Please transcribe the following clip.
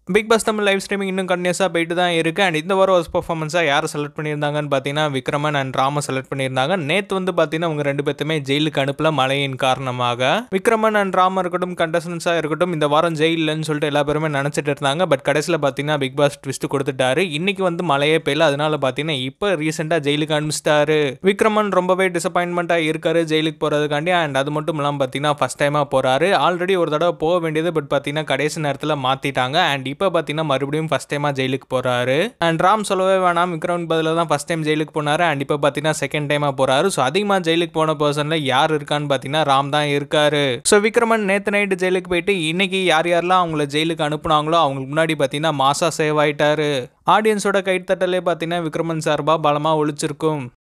big Boss Tamil live streaming இன்னும் கண்டினியூஸாக போயிட்டு தான் இருக்குது அண்ட் இந்த வாரம் ஒர்ஸ் பர்ஃபார்மன்ஸாக யாரை செலக்ட் பண்ணியிருந்தாங்கன்னு பார்த்தீங்கன்னா விக்ரமன் அண்ட் ராம செலக்ட் பண்ணியிருந்தாங்க நேற்று வந்து பார்த்தீங்கன்னா அவங்க ரெண்டு பேர்த்துமே ஜெயிலுக்கு அனுப்பல மழையின் காரணமாக விக்ரமன் அண்ட் ராம இருக்கட்டும் கண்டஸ்டன்ஸாக இருக்கட்டும் இந்த வாரம் ஜெயிலன்னு சொல்லிட்டு எல்லா பேருமே நினச்சிட்டு இருந்தாங்க பட் கடைசியில் பார்த்தீங்கன்னா பிக் பாஸ் ட்விஸ்ட் கொடுத்துட்டாரு இன்னைக்கு வந்து மழையே பெய்யல அதனால பார்த்தீங்கன்னா இப்போ ரீசெண்டாக ஜெயிலுக்கு அனுப்பிச்சிட்டாரு விக்ரமன் ரொம்பவே டிசப்பாயின்மெண்ட்டாக இருக்காரு ஜெயிலுக்கு போகிறதுக்காண்டி அண்ட் அது மட்டும் இல்லாமல் பார்த்தீங்கன்னா ஃபஸ்ட் டைமாக போகிறாரு ஆல்ரெடி ஒரு தடவை போக வேண்டியது பட் பார்த்தீங்கன்னா கடைசி நேரத்தில் மாற்றிட்டாங்க அண்ட் இப்போ பார்த்தீங்கன்னா மறுபடியும் ஃபஸ்ட் டைமாக ஜெயிலுக்கு போகிறாரு அண்ட் ராம் சொல்லவே வேணாம் விக்ரம் பதில் தான் ஃபஸ்ட் டைம் ஜெயிலுக்கு போனார் அண்ட் இப்போ பார்த்தீங்கன்னா செகண்ட் டைமாக போகிறாரு ஸோ அதிகமாக ஜெயிலுக்கு போன பர்சனில் யார் இருக்கான்னு பார்த்தீங்கன்னா ராம் தான் இருக்காரு ஸோ விக்ரமன் நேற்று நைட்டு ஜெயிலுக்கு போயிட்டு இன்னைக்கு யார் யாரெல்லாம் அவங்கள ஜெயிலுக்கு அனுப்புனாங்களோ அவங்களுக்கு முன்னாடி பார்த்தீங்கன்னா மாசா சேவ் ஆயிட்டாரு ஆடியன்ஸோட கைத்தட்டலே பார்த்தீங்கன்னா விக்ரமன் சார்பா பலமாக ஒழிச்சிருக்கும்